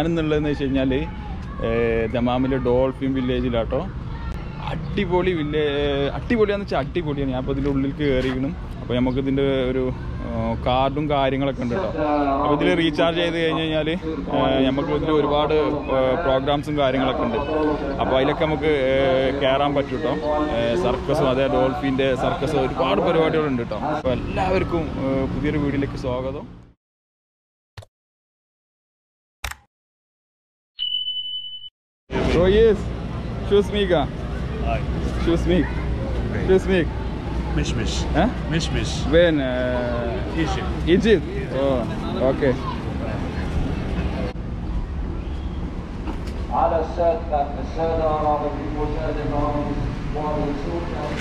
ഞാനെന്നുള്ളതെന്ന് വെച്ച് കഴിഞ്ഞാൽ ദമാമിലെ ഡോൾഫിൻ വില്ലേജിലാട്ടോ അടിപൊളി വില്ലേ അടിപൊളിയാന്ന് വെച്ചാൽ അടിപൊളിയാണ് ഞാൻ അപ്പോൾ ഇതിൻ്റെ ഉള്ളിൽ കയറിക്കണം അപ്പോൾ നമുക്ക് ഇതിൻ്റെ ഒരു കാർഡും കാര്യങ്ങളൊക്കെ ഉണ്ട് കേട്ടോ അപ്പോൾ ഇതിൽ റീചാർജ് ചെയ്ത് കഴിഞ്ഞ് കഴിഞ്ഞാൽ നമുക്ക് ഇതിൽ ഒരുപാട് പ്രോഗ്രാംസും കാര്യങ്ങളൊക്കെ ഉണ്ട് അപ്പോൾ അതിലൊക്കെ നമുക്ക് കയറാൻ പറ്റും കേട്ടോ സർക്കസും അതേ ഡോൾഫിൻ്റെ സർക്കസും ഒരുപാട് പരിപാടികളുണ്ട് കേട്ടോ അപ്പോൾ എല്ലാവർക്കും ഏഹ്, പുതിയൊരു വീഡിയോയിലേക്ക് സ്വാഗതം So yes, choose me ka. Hi. Choose me. Choose me. Mish Mish. Huh? Mish Mish. When uh, Egypt. Egypt. Oh, okay. على السادة السادة العربي وسادة العربي والرسول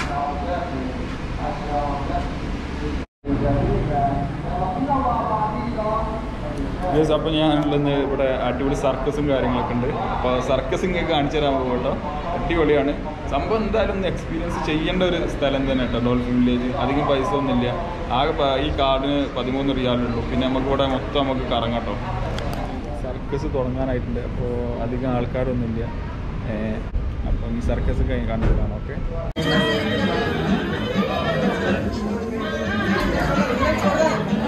yes അപ്പോൾ ഞാനുള്ളത് ഇവിടെ അടിപൊളി സർക്കസും കാര്യങ്ങളൊക്കെ ഉണ്ട് അപ്പോൾ സർക്കസ് ഇങ്ങനെ കാണിച്ചു തരാൻ പോകും കേട്ടോ അടിപൊളിയാണ് സംഭവം എന്തായാലും ഒന്ന് എക്സ്പീരിയൻസ് ചെയ്യേണ്ട ഒരു സ്ഥലം തന്നെ കേട്ടോ ഡോൾഫിൻ വില്ലേജ് അധികം പൈസ ഒന്നുമില്ല ആകെ പ- ഈ കാർഡിന് പതിമൂന്ന് റിയാലുള്ളൂ പിന്നെ നമുക്ക് ഇവിടെ മൊത്തം നമുക്ക് കറങ്ങാം കേട്ടോ സർക്കസ് തുടങ്ങാനായിട്ടുണ്ട് അപ്പോൾ അധികം ആൾക്കാരൊന്നുമില്ല ഏഹ് അപ്പോൾ ഈ സർക്കസ് കഴിഞ്ഞ് കണ്ടിട്ട് കാണാം ഓക്കെ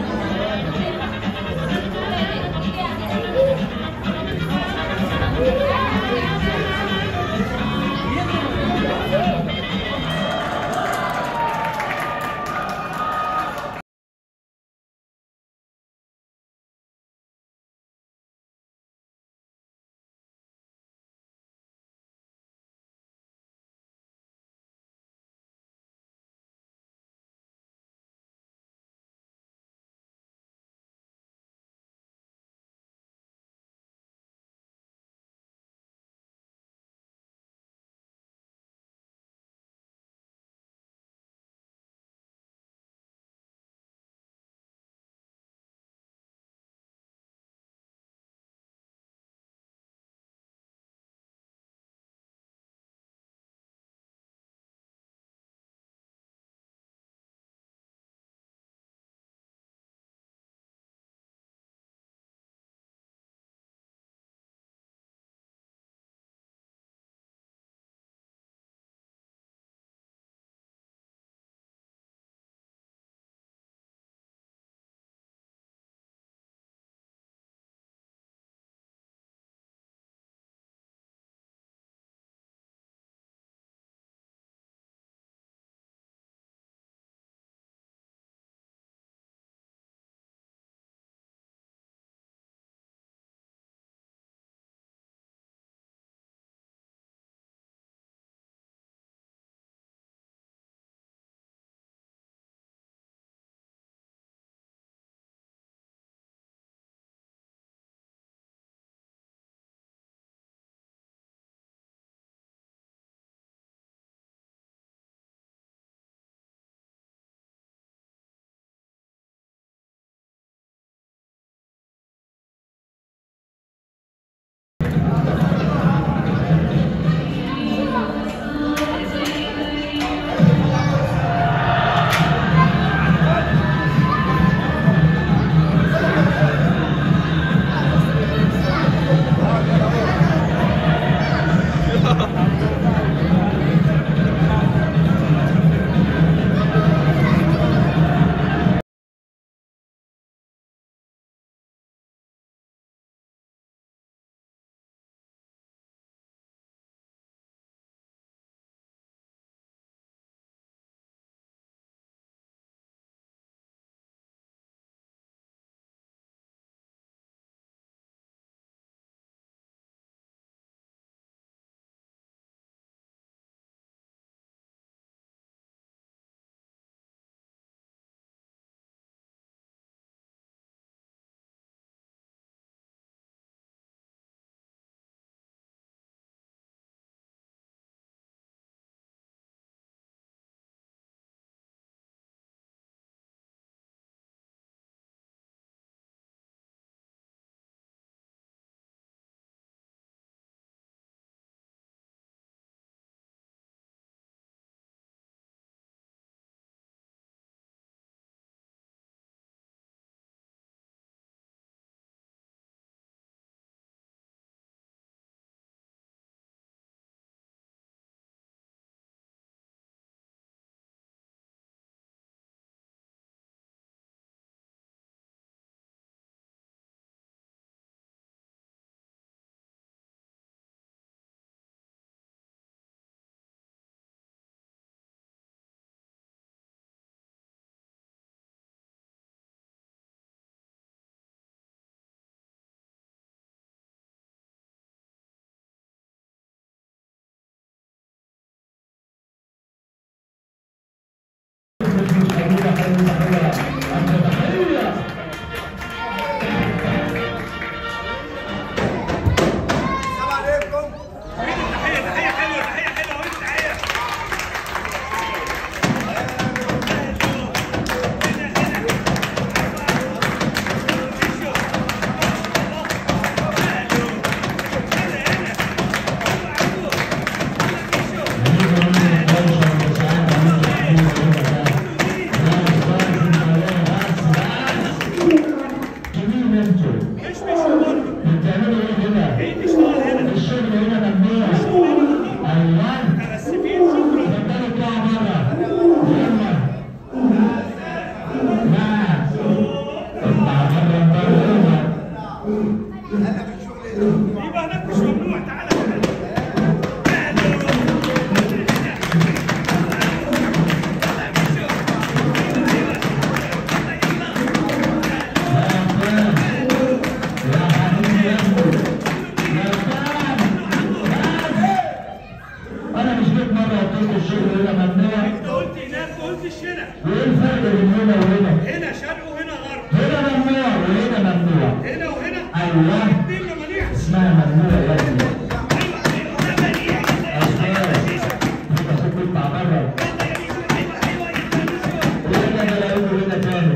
هنا وهنا هنا شرق وهنا غرب هنا ممنوع وهنا ممنوع هنا وهنا ايوه الاثنين ممانيع اسمها ممنوع يا ابني ايوه ايوه ده منيع انت خدت مع بره ايوه ايوه وهنا انا لاقيه هنا تاني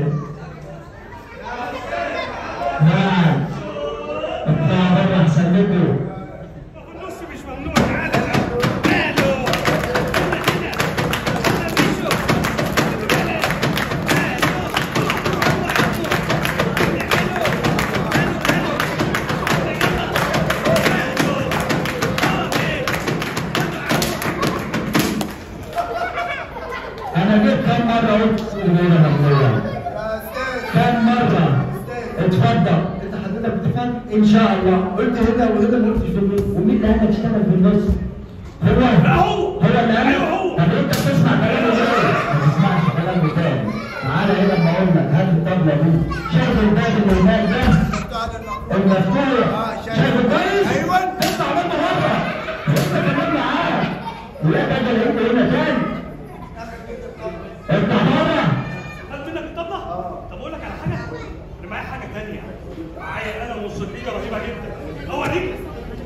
نعم اطلع بره احسن لكم النص مش ممنوع تعالى ماله انا جيت كم مره قلت هنا ممنوع كم مرة؟ اتفضل انت حضرتك بتفهم؟ ان شاء الله قلت هنا وهنا ما قلتش دول ومين اللي قال لك اشتغل في النص؟ هو هو. هو اللي قال أيوه هو. طب انت بتسمع كلامه ليه؟ ما تسمعش كلامه تاني تعالى هنا اما اقول لك هات الطبلة دي شايف الباب اللي هناك ده؟ المفتوح شايفه كويس؟ أيوة. اطلع منه بره انت كمان معاه ولا تجي انت هنا تاني اطلع بره خدت منك الطبلة؟ طب اقول لك على حاجة انا معايا حاجة تانية معايا آلة موسيقية رهيبة جدا اوريك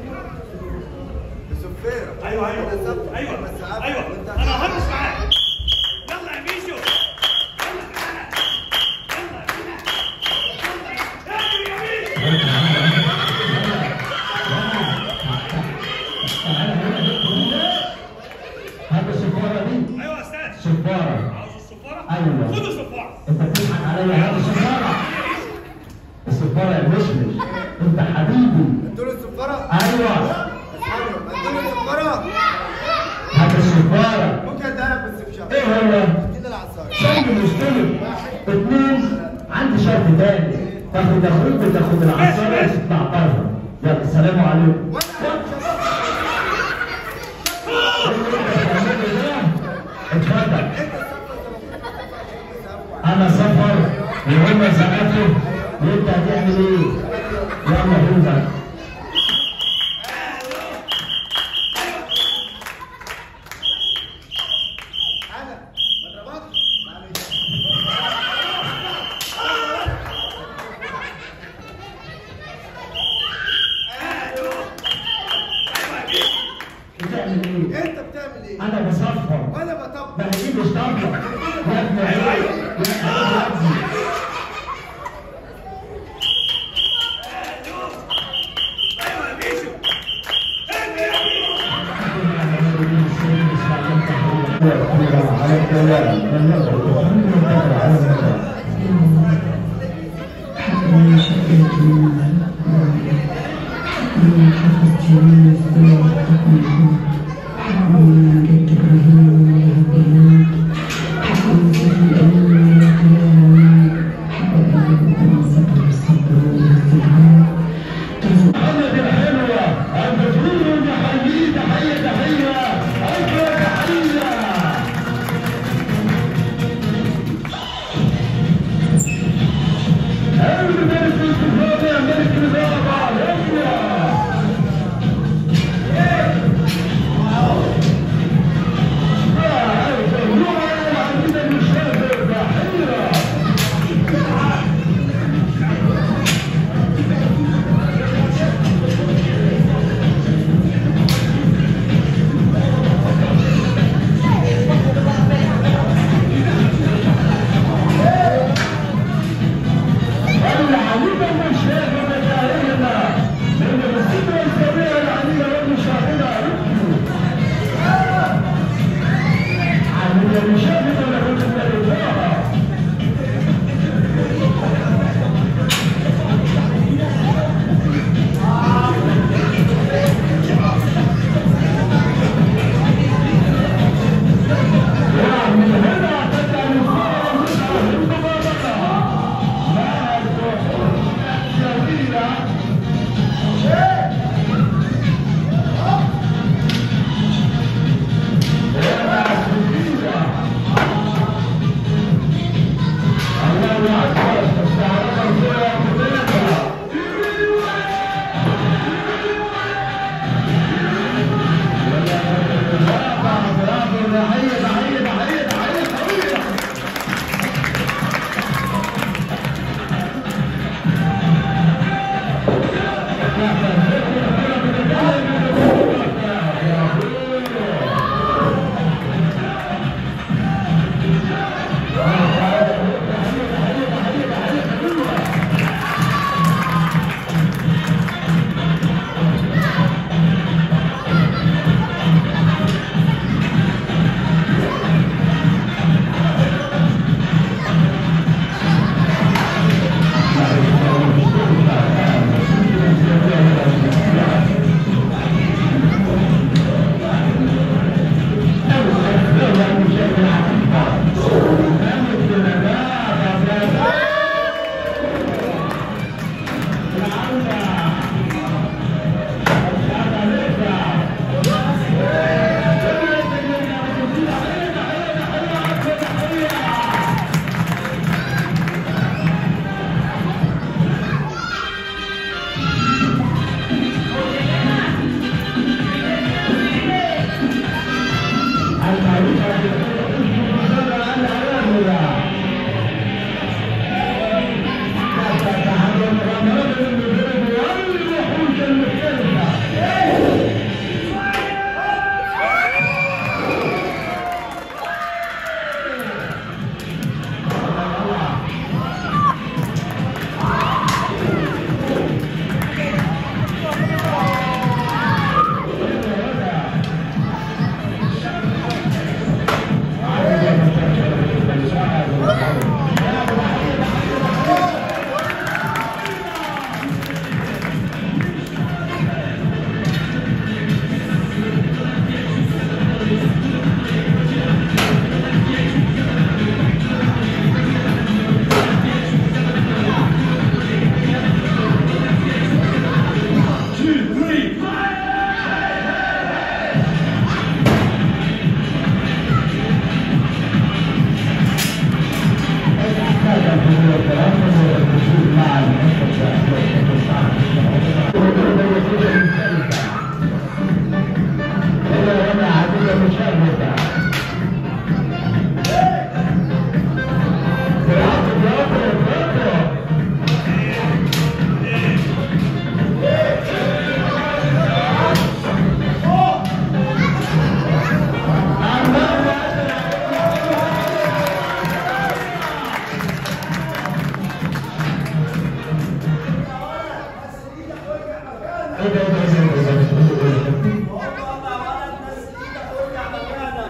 السفيرة ايوه ايوه ايوه بس عارف ايوه انت انا هرقص معاك يلا يا ميشو يلا تعالى يلا بينا يلا اجري يا ميشو هات السفارة دي ايوه يا استاذ سفارة عاوز الصفارة؟ أيوة. خدوا الصفارة انت بتضحك عليا هات السفارة السفارة يا مشمش انت حبيبي ادوا السفارة ايوه اسمعوا ادوا السفارة هات السفارة ممكن اديها لك بس بشرط ايه هو؟ كده العصاية شرط مشترك اتنين عندي شرط تاني تاخد اخوك وتاخد العصاية وتطلع بره يلا السلام عليكم اتفضل انا سفر وهم زقته وانت هتعمل ايه؟ يلا هوزك انا ما ضربكش معلش بتعمل ايه؟ انت بتعمل ايه؟ انا بصفر وانا بطبق ما هي مش طبلة يا ابني ايوه ايوه يا ابني ايوه يا ميشو اجري يا ميشو محمد الحلوة البترول تحيي تحية تحية ألف تحية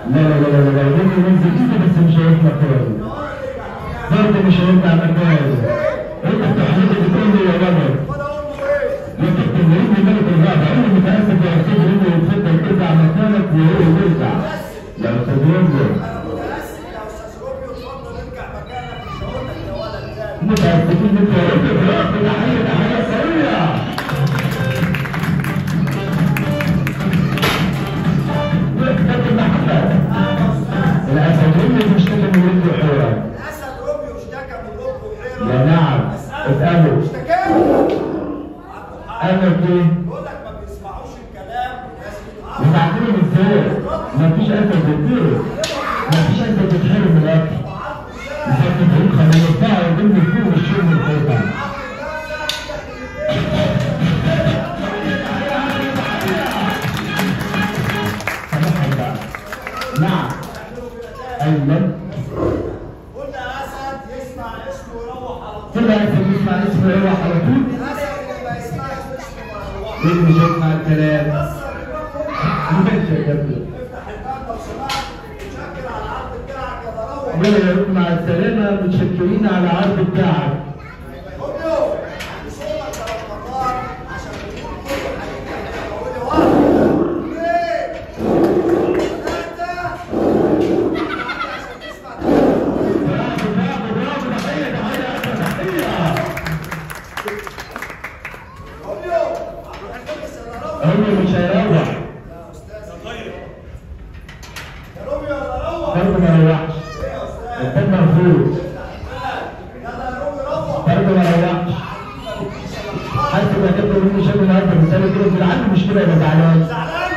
لا لا لا لا لا ممكن ننزل كده بس مش هيطلع تاني برضه مش هيطلع مكانه انت التحليل بتقول لي يا ولد لكن التمرين بيجيلك الرابع انا متاسف يا استاذ انه يتفضل ترجع مكانك وهو يرجع لو تدريبه متاسفين انت يا رب خلاص تحيه تحيه سريعه لكن محمد الاسدين مش كده من رجل حوره الاسد روميو اشتكى من ركبه وحيره لا نعم اساله اشتكى قال لك ايه؟ يقول لك ما بيسمعوش الكلام الناس بتعرف بتعملهم ازاي؟ مفيش اسد بيطير مفيش اسد بيتحرم من الاكل لحد الفريق لما يطلعوا ضمن الفوق والشيء من الخوفان نعم ايوه قلنا اسد يسمع اسمه ويروح على طول كل اسد يسمع اسمه يروح على طول الاسد اللي ما يسمعش اسمه ما يروحش مين مش يسمع الكلام؟ ماشي يا كابتن افتح الباب لو سمحت شكر على العرض بتاعك يا ضراوه ربنا يرد مع السلامة متشكرين على العرض بتاعك روميو عند صوتك ثلاث مرات عشان تكون كله هيفتح قولي واحد اثنين ثلاثه عشان تسمع برافو برافو برافو تحية تحية أسد تحية روميو هتلبس يا ضراوه هم مش هيروح يا استاذ يا روميو يا ضراوه برضه ما روحش ايه يا استاذ الباب مقفول يلا يا روميو روح برضه ما روحش حاسس انك انت مني شايف النهارده مثال كده في عنده مشكلة يبقى زعلان زعلان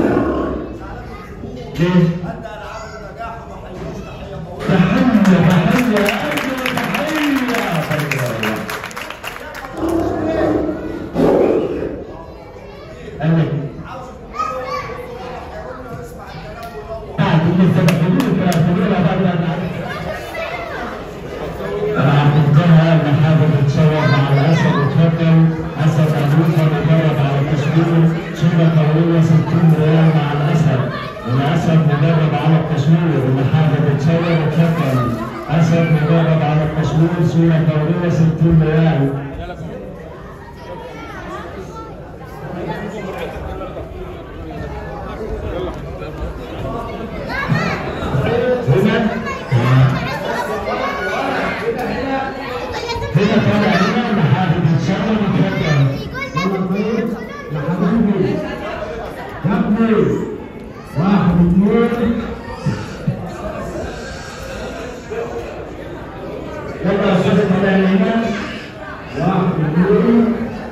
ليه؟ ادى العاب النجاح وما حيوش تحيه قويه تحية تحية أيوة تحية برضه ما روحش قال لك عاوز الجمهور يا روميو اسمع الكلام ويروح بعد لسه بحدود الكلام سجلها بعد ما تعرف هتتجمع المحافظ تتصور مع الاسد وتفضل اسد ابوها مجرد على التصوير صوره قويه 60 ريال مع الاسد الاسد مجرد على التصوير المحافظ تتصور وتفضل اسد مجرد على التصوير صوره قويه 60 ريال هنا هنا طالع هنا المحافظ تتصور وتفضل يا حبيبي يا ابني واحد اثنين يلا يا استاذ طالع هنا واحد اثنين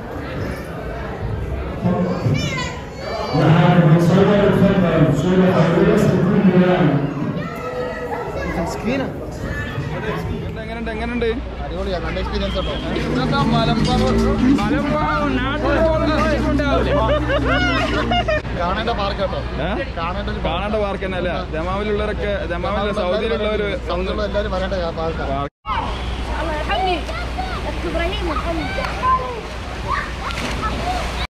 محافظ تتصور وتفضل صورة قوية 60 ريال എങ്ങനെയുണ്ട് എങ്ങനെയുണ്ട് അടിപൊളിയാണ് നല്ല എക്സ്പീരിയൻസ് ഉണ്ടോ കാണേണ്ട പാർക്ക് കേട്ടോ ഏ? കാണേണ്ട ഒരു കാണേണ്ട പാർക്ക് തന്നെ അല്ലേ ദമാമിലുള്ളവരൊക്കെ ദമാമിലെ സൗദിയിലുള്ളവര് സൗദിയിലുള്ള എല്ലാവരും വരേണ്ട പാർക്കാണ് പാർക്ക് الله يرحمني اخت ابراهيم يرحمني